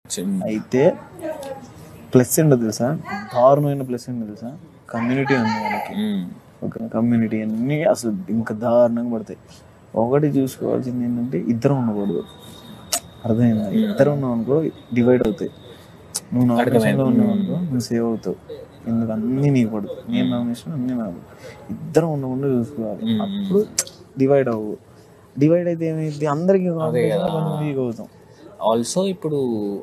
అయితే ప్లస్ ఏంటో తెలుసా దారుణమైన ప్లస్ ఏంటో తెలుసా కమ్యూనిటీ ఉంది మనకి ఒక కమ్యూనిటీ అన్ని అసలు ఇంకా దారుణంగా పడతాయి ఒకటి చూసుకోవాల్సింది ఏంటంటే ఇద్దరం ఉండకూడదు అర్థమైందా ఇద్దరం ఉన్నాం అనుకో డివైడ్ అవుతాయి నువ్వు నామినేషన్లో ఉన్నావు అనుకో నువ్వు సేవ్ అవుతావు ఎందుకు అన్ని నీకు పడదు నేను నామినేషన్ అన్ని నాకు కాదు. ఇద్దరం ఉండకుండా చూసుకోవాలి అప్పుడు డివైడ్ అవ్వు డివైడ్ అయితే ఏమైంది అందరికీ వీక్ అవుతాం ఆల్సో ఇప్పుడు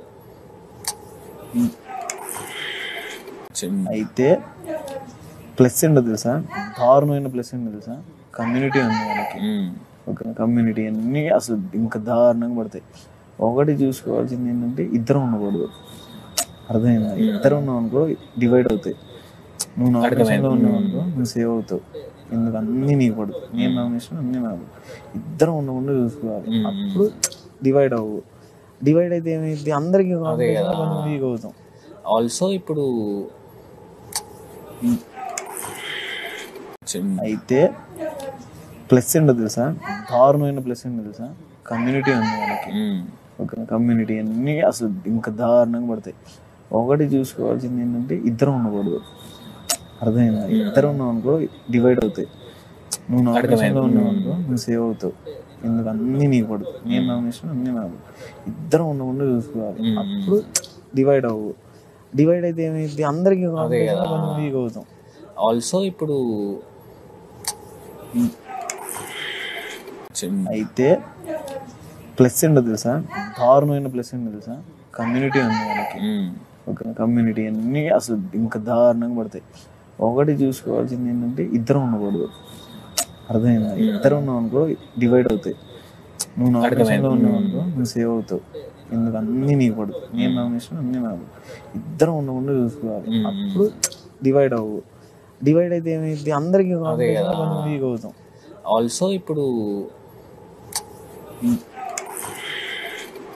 అయితే ప్లస్ ఏంటో తెలుసా దారుణమైన ప్లస్ ఏంటో తెలుసా కమ్యూనిటీ ఉంది మనకి ఒక కమ్యూనిటీ అన్ని అసలు ఇంకా దారుణంగా పడతాయి ఒకటి చూసుకోవాల్సింది ఏంటంటే ఇద్దరం ఉండకూడదు అర్థమైందా ఇద్దరం ఉన్నాం అనుకో డివైడ్ అవుతాయి నువ్వు నామినేషన్లో ఉన్నావు అనుకో నువ్వు సేవ్ అవుతావు ఎందుకు అన్ని నీకు పడదు నేను నామినేషన్ అన్ని నాకు ఇద్దరం ఉండకుండా చూసుకోవాలి అప్పుడు డివైడ్ అవ్వు డివైడ్ అయితే ఏమైంది అందరికీ వీక్ అవుతాం ఆల్సో ఇప్పుడు అయితే ప్లస్ ఏంటో తెలుసా దారుణమైన ప్లస్ ఏంటో తెలుసా కమ్యూనిటీ ఉంది మనకి ఒక కమ్యూనిటీ అన్ని అసలు ఇంకా దారుణంగా పడతాయి ఒకటి చూసుకోవాల్సింది ఏంటంటే ఇద్దరం ఉండకూడదు అర్థమైందా ఇద్దరం ఉన్నాం అనుకో డివైడ్ అవుతాయి నువ్వు నామినేషన్లో ఉన్నావు అనుకో నువ్వు సేవ్ అవుతావు ఎందుకు అన్ని నీకు పడదు నేను నామినేషన్ అన్ని నాకు ఇద్దరం ఉండకుండా చూసుకోవాలి అప్పుడు డివైడ్ అవ్వు డివైడ్ అయితే ఏమైంది అందరికీ వీక్ అవుతాం ఆల్సో ఇప్పుడు అయితే ప్లస్ ఏంటో తెలుసా దారుణమైన ప్లస్ ఏంటో తెలుసా కమ్యూనిటీ ఉంది మనకి ఒక కమ్యూనిటీ అన్ని అసలు ఇంకా దారుణంగా పడతాయి ఒకటి చూసుకోవాల్సింది ఏంటంటే ఇద్దరం ఉండకూడదు అర్థమైందా ఇద్దరం ఉన్నాం అనుకో డివైడ్ అవుతాయి నువ్వు నామినేషన్లో ఉన్నావు అనుకో నువ్వు సేవ్ అవుతావు ఎందుకు అన్ని నీకు పడదు నేను నామినేషన్ అన్ని నాకు కాదు. ఇద్దరం ఉండకుండా చూసుకోవాలి అప్పుడు డివైడ్ అవ్వు డివైడ్ అయితే ఏమైంది అందరికీ వీక్ అవుతాం ఆల్సో ఇప్పుడు